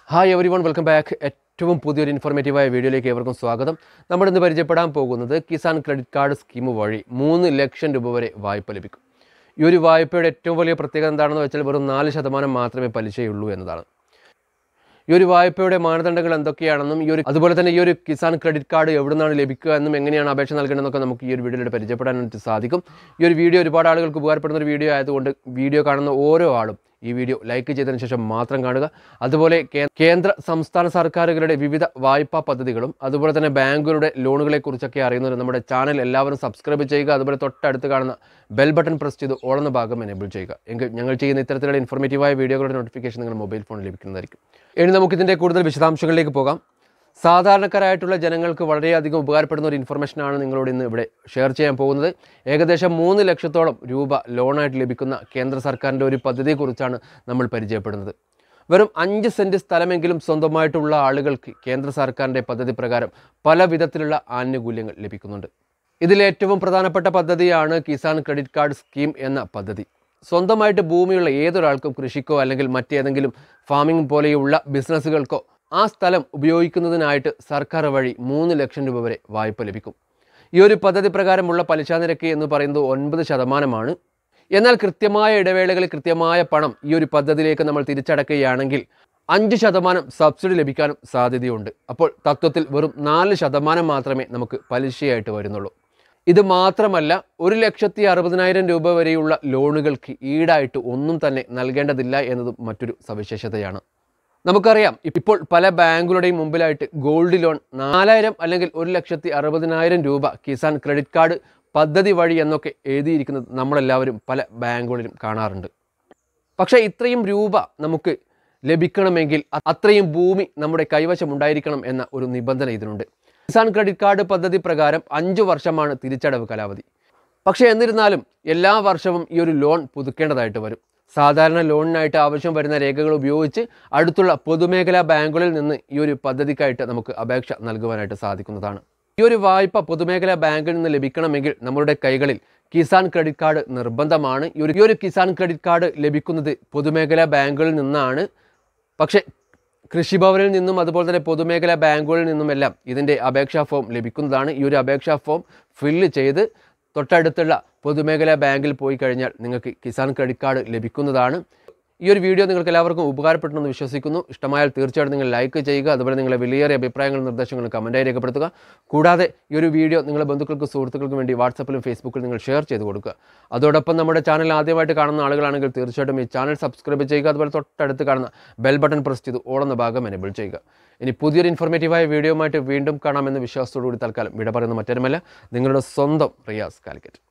hi everyone welcome back ഏറ്റവും പുതിയൊരു ഇൻഫോർമേറ്റീവായ വീഡിയോയിലേക്ക് ഏവർക്കും സ്വാഗതം നമ്മൾ ഇന്ന് പരിചയപ്പെടാൻ പോകുന്നത് കിസാൻ ക്രെഡിറ്റ് കാർഡ് സ്കീം വഴി മൂന്ന് ലക്ഷം രൂപ വരെ വായ്പ ലഭിക്കും ഈ ഒരു വായ്പയുടെ ഏറ്റവും വലിയ പ്രത്യേകത എന്താണെന്ന് വെച്ചാൽ വെറും നാല് ശതമാനം മാത്രമേ പലിശയുള്ളൂ എന്നതാണ് ഈ ഒരു വായ്പയുടെ മാനദണ്ഡങ്ങൾ എന്തൊക്കെയാണെന്നും ഈ ഒരു അതുപോലെ തന്നെ ഈ ഒരു കിസാൻ ക്രെഡിറ്റ് കാർഡ് എവിടെ നിന്നാണ് ലഭിക്കുക എന്നും എങ്ങനെയാണ് അപേക്ഷ നൽകണമെന്നൊക്കെ നമുക്ക് ഈ ഒരു വീഡിയോയിലൂടെ പരിചയപ്പെടാനായിട്ട് സാധിക്കും ഈ ഒരു വീഡിയോ ഒരുപാട് ആളുകൾക്ക് ഉപകാരപ്പെടുന്ന ഒരു വീഡിയോ ആയതുകൊണ്ട് വീഡിയോ കാണുന്ന ഓരോ ആളും ഈ വീഡിയോ ലൈക്ക് ചെയ്തതിന് ശേഷം മാത്രം കാണുക അതുപോലെ കേ- കേന്ദ്ര സംസ്ഥാന സർക്കാരുകളുടെ വിവിധ വായ്പാ പദ്ധതികളും അതുപോലെ തന്നെ ബാങ്കുകളുടെ ലോണുകളെ കുറിച്ചൊക്കെ അറിയുന്നതിന് നമ്മുടെ ചാനൽ എല്ലാവരും സബ്സ്ക്രൈബ് ചെയ്യുക അതുപോലെ തൊട്ടടുത്ത് കാണുന്ന ബെൽ ബട്ടൺ പ്രസ് ചെയ്ത് ഓളുന്ന ഭാഗം എനേബിൾ ചെയ്യുക എങ്കിൽ ഞങ്ങൾ ചെയ്യുന്ന ഇത്തരത്തിലുള്ള ഇൻഫോർമേറ്റീവായ വീഡിയോകളുടെ നോട്ടിഫിക്കേഷൻ നിങ്ങളുടെ മൊബൈൽ ഫോണിൽ ലഭിക്കുന്നതായിരിക്കും ഇനി നമുക്കിതിൻ്റെ കൂടുതൽ വിശദാംശങ്ങളിലേക്ക് പോകാം സാധാരണക്കാരായിട്ടുള്ള ജനങ്ങൾക്ക് വളരെയധികം ഉപകാരപ്പെടുന്ന ഒരു ഇൻഫർമേഷനാണ് നിങ്ങളോട് ഇന്ന് ഇവിടെ ഷെയർ ചെയ്യാൻ പോകുന്നത് ഏകദേശം മൂന്ന് ലക്ഷത്തോളം രൂപ ലോണായിട്ട് ലഭിക്കുന്ന കേന്ദ്ര സർക്കാരിൻ്റെ ഒരു പദ്ധതിയെക്കുറിച്ചാണ് നമ്മൾ പരിചയപ്പെടുന്നത് വെറും അഞ്ച് സെൻറ്റ് സ്ഥലമെങ്കിലും സ്വന്തമായിട്ടുള്ള ആളുകൾക്ക് കേന്ദ്ര സർക്കാരിൻ്റെ പദ്ധതി പ്രകാരം പല വിധത്തിലുള്ള ആനുകൂല്യങ്ങൾ ലഭിക്കുന്നുണ്ട് ഇതിലേറ്റവും പ്രധാനപ്പെട്ട പദ്ധതിയാണ് കിസാൻ ക്രെഡിറ്റ് കാർഡ് സ്കീം എന്ന പദ്ധതി സ്വന്തമായിട്ട് ഭൂമിയുള്ള ഏതൊരാൾക്കും കൃഷിക്കോ അല്ലെങ്കിൽ മറ്റേതെങ്കിലും ഫാമിംഗ് പോലെയുള്ള ബിസിനസ്സുകൾക്കോ ആ സ്ഥലം ഉപയോഗിക്കുന്നതിനായിട്ട് സർക്കാർ വഴി മൂന്ന് ലക്ഷം രൂപ വരെ വായ്പ ലഭിക്കും ഈ ഒരു പദ്ധതി പ്രകാരമുള്ള പലിശ നിരക്ക് എന്ന് പറയുന്നത് ഒൻപത് ശതമാനമാണ് എന്നാൽ കൃത്യമായ ഇടവേളകളിൽ കൃത്യമായ പണം ഈ ഒരു പദ്ധതിയിലേക്ക് നമ്മൾ തിരിച്ചടക്കുകയാണെങ്കിൽ അഞ്ച് ശതമാനം സബ്സിഡി ലഭിക്കാനും സാധ്യതയുണ്ട് അപ്പോൾ തത്വത്തിൽ വെറും നാല് ശതമാനം മാത്രമേ നമുക്ക് പലിശയായിട്ട് വരുന്നുള്ളൂ ഇത് മാത്രമല്ല ഒരു ലക്ഷത്തി അറുപതിനായിരം രൂപ വരെയുള്ള ലോണുകൾക്ക് ഈടായിട്ട് ഒന്നും തന്നെ നൽകേണ്ടതില്ല എന്നതും മറ്റൊരു സവിശേഷതയാണ് നമുക്കറിയാം ഇപ്പോൾ പല ബാങ്കുകളുടെയും മുമ്പിലായിട്ട് ഗോൾഡ് ലോൺ നാലായിരം അല്ലെങ്കിൽ ഒരു ലക്ഷത്തി അറുപതിനായിരം രൂപ കിസാൻ ക്രെഡിറ്റ് കാർഡ് പദ്ധതി വഴി എന്നൊക്കെ എഴുതിയിരിക്കുന്നത് നമ്മളെല്ലാവരും പല ബാങ്കുകളിലും കാണാറുണ്ട് പക്ഷേ ഇത്രയും രൂപ നമുക്ക് ലഭിക്കണമെങ്കിൽ അ- അത്രയും ഭൂമി നമ്മുടെ കൈവശം ഉണ്ടായിരിക്കണം എന്ന ഒരു നിബന്ധന ഇതിനുണ്ട് കിസാൻ ക്രെഡിറ്റ് കാർഡ് പദ്ധതി പ്രകാരം അഞ്ച് വർഷമാണ് തിരിച്ചടവ് കാലാവധി പക്ഷേ എന്നിരുന്നാലും എല്ലാ വർഷവും ഈ ഒരു ലോൺ പുതുക്കേണ്ടതായിട്ട് വരും സാധാരണ ലോണിനായിട്ട് ആവശ്യം വരുന്ന രേഖകൾ ഉപയോഗിച്ച് അടുത്തുള്ള പൊതുമേഖലാ ബാങ്കുകളിൽ നിന്ന് ഈ ഒരു പദ്ധതിക്കായിട്ട് നമുക്ക് അപേക്ഷ നൽകുവാനായിട്ട് സാധിക്കുന്നതാണ് ഈ ഒരു വായ്പ പൊതുമേഖലാ ബാങ്കിൽ നിന്ന് ലഭിക്കണമെങ്കിൽ നമ്മളുടെ കൈകളിൽ കിസാൻ ക്രെഡിറ്റ് കാർഡ് നിർബന്ധമാണ് ഈ ഒരു ഈ ഒരു കിസാൻ ക്രെഡിറ്റ് കാർഡ് ലഭിക്കുന്നത് പൊതുമേഖലാ ബാങ്കുകളിൽ നിന്നാണ് പക്ഷേ കൃഷിഭവനിൽ നിന്നും അതുപോലെ തന്നെ പൊതുമേഖലാ ബാങ്കുകളിൽ നിന്നുമെല്ലാം ഇതിൻ്റെ അപേക്ഷാ ഫോം ലഭിക്കുന്നതാണ് ഈ ഒരു അപേക്ഷാ ഫോം ഫില്ല് ചെയ്ത് തൊട്ടടുത്തുള്ള പൊതുമേഖലാ ബാങ്കിൽ പോയി കഴിഞ്ഞാൽ നിങ്ങൾക്ക് കിസാൻ ക്രെഡിറ്റ് കാർഡ് ലഭിക്കുന്നതാണ് ഈ ഒരു വീഡിയോ നിങ്ങൾക്ക് എല്ലാവർക്കും ഉപകാരപ്പെട്ടെന്ന് വിശ്വസിക്കുന്നു ഇഷ്ടമായാൽ തീർച്ചയായിട്ടും നിങ്ങൾ ലൈക്ക് ചെയ്യുക അതുപോലെ നിങ്ങളുടെ വിലയേറിയ അഭിപ്രായങ്ങളും നിർദ്ദേശങ്ങളും കമൻറ്റായി രേഖപ്പെടുത്തുക കൂടാതെ ഈ ഒരു വീഡിയോ നിങ്ങളുടെ ബന്ധുക്കൾക്കും സുഹൃത്തുക്കൾക്കും വേണ്ടി വാട്സപ്പിലും ഫേസ്ബുക്കിലും നിങ്ങൾ ഷെയർ ചെയ്ത് കൊടുക്കുക അതോടൊപ്പം നമ്മുടെ ചാനൽ ആദ്യമായിട്ട് കാണുന്ന ആളുകളാണെങ്കിൽ തീർച്ചയായിട്ടും ഈ ചാനൽ സബ്സ്ക്രൈബ് ചെയ്യുക അതുപോലെ തൊട്ടടുത്ത് കാണുന്ന ബെൽ ബട്ടൺ പ്രസ് ചെയ്ത് ഓളുന്ന ഭാഗം എനേബിൾ ചെയ്യുക ഇനി പുതിയൊരു ഇൻഫോർമേറ്റീവായ വീഡിയോയുമായിട്ട് വീണ്ടും കാണാമെന്ന വിശ്വാസത്തോടുകൂടി തൽക്കാലം വിട പറയുന്ന മറ്റൊരുമല്ല നിങ്ങളുടെ സ്വന്തം റിയാസ് കാലിക്കറ്റ്